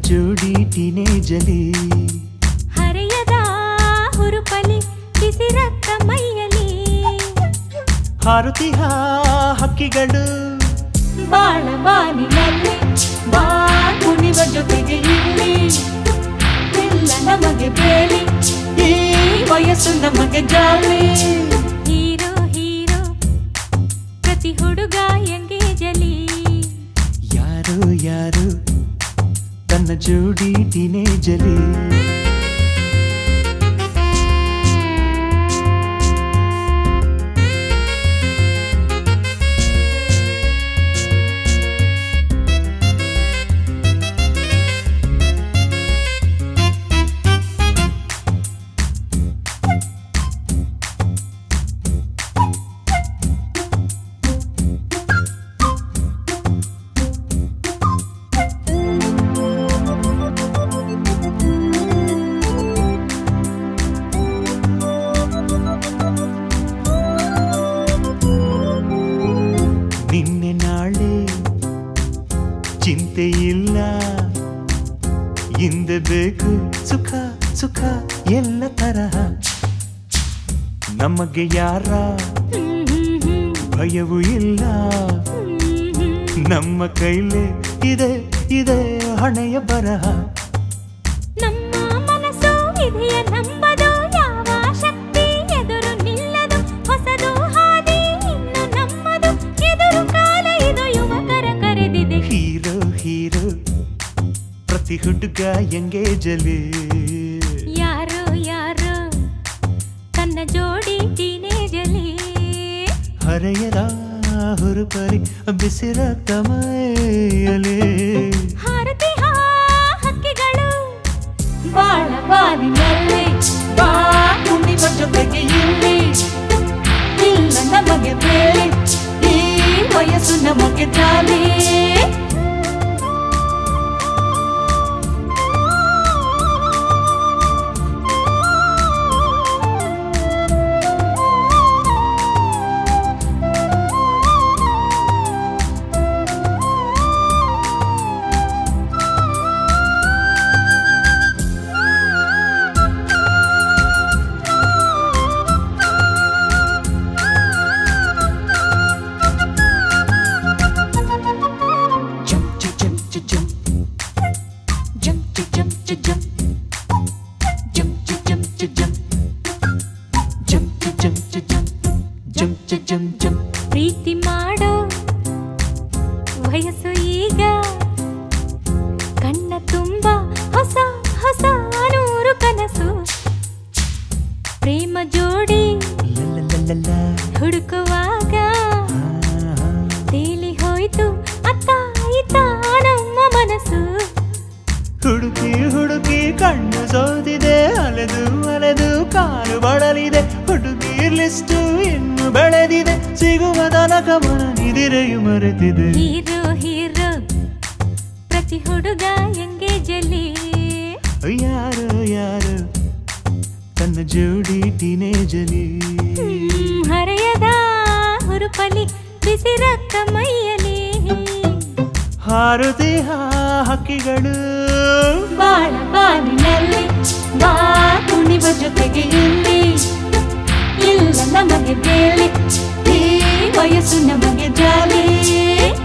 ಜೋಡಿ ಟೀನೇಜಲಿ ಹರೆಯದ ಹುರುಪಲಿ ಬಿಸಿ ರಕ್ತ ಮೈಯಲಿ ಹಾರುತಿಹ ಹಕ್ಕಿಗಳು ಬಾಳ ಬಾನಿನಲ್ಲಿ ಬಾ ಕುಣಿವ ಜೊತೆಗೆ ಇಲ್ಲಿ ಇಲ್ಲ ನಮಗೆ ಬೇಲಿ ಈ ವಯಸ್ಸು ನಮಗೆ ಜಾಲಿ ಹೀರೋ ಹೀರೋ ಪ್ರತಿ ಹುಡುಗ ಎಂಗೇಜಲಿ ಯಾರು ಯಾರು ತನ್ನ ಜೋಡಿ ಟೀನೇಜಲಿ ನಿನ್ನೆ ನಾಳೆ ಚಿಂತೆ ಇಲ್ಲ ಹಿಂದೆ ಬೇಕು ಸುಖ ಸುಖ ಎಲ್ಲ ತರಹ ನಮಗೆ ಯಾರ ಭಯವೂ ಇಲ್ಲ ನಮ್ಮ ಕೈಲೇ ಇದೆ ಇದೆ ಹಣೆಯ ಬರಹ ನಮ್ಮ ಮನಸ್ಸು ವಿಧಿಯ ನಂಬದು ಯಾವ ಶಕ್ತಿ ಎದುರು ನಿಲ್ಲದು ಹೊಸದು ಹಾದಿ ಇನ್ನು ನಮ್ಮದು ಎದುರು ಕಾಲ ಇದು ಯುವಕರ ಕರೆದಿದೆ ಹೀರೋ ಹೀರೋ ಪ್ರತಿ ಹುಡುಗ ಎಂಗೇಜಲಿ ಯಾರೋ ಯಾರೋ ತನ್ನ ಜೋಡಿ ಟೀನೇಜಲಿ ಹರೆಯದ ಹುರುಪರಿ ಬಿಸಿರ ತಮಯಲಿ ಹಾರತಿ ಹಾ ಹಕ್ಕಿಗಳು ಬಾಳ ಬಾಲಿನಲ್ಲಿ ಬಾ ಕುಣಿವ ಜೊತೆಗೆ ಇಲ್ಲಿ ಇಲ್ಲ ನಮಗೆ ಬೇರೆ ಈ ವಯಸ್ಸು ನಮಗೆ ಜಾಲಿ jump to jump to jump jump to jump to jump jump to jump to jump jump to jump to jump jump to jump jump ಪ್ರೀತಿ ಮಾಡೋ ವಯಸ್ಸು ಈಗ ಕಣ್ಣ ತುಂಬ ಹೊಸ ಹೊಸ ನೂರು ಕನಸು ಪ್ರೇಮ ಜೋಡಿ la la la la la ಹುಡುಕುವಾಗ ah, ತೇಲಿ ಹೋಯ್ತು ಅತ್ತ ಇತ್ತ ನಮ್ಮ ಮನಸ್ಸು ಹುಡುಕಿ ಹುಡುಕಿ ಕಣ್ಣು ಸೋದಿದೆ ಅಲೆದು ಅಲೆದು ಕಾಲು ಬಳಲಿದೆ ಹುಡುಗಿ ಲಿಸ್ಟು ಇನ್ನು ಬೆಳೆದಿದೆ ಸಿಗುವ ತನಕ ಮನ ನಿದಿರೆಯು ಮರೆತಿದೆ ಹೀರೋ ಹೀರೋ ಪ್ರತಿ ಹುಡುಗ ಎಂಗೇಜಲ್ಲಿ ಯಾರು ಯಾರು ತನ್ನ ಜೋಡಿ ಟೀನೇಜಲಿ ಹ್ಮ್, ಹರೆಯದ ಹುರುಪಲಿ ಬಿಸಿ ರಕ್ತ ಮೈಯಲಿ ಹಾರುತಿಹ ಹಕ್ಕಿಗಳು ಬಾಳ ಬಾಲಿನಲ್ಲಿ ಬಾ ಕುಣಿವ ಜೊತೆಗೆ ಇಲ್ಲಿ ಇಲ್ಲ ನಮಗೆ ಬೇಲಿ ಈ ವಯಸ್ಸು ನಮಗೆ ಜಾಲಿ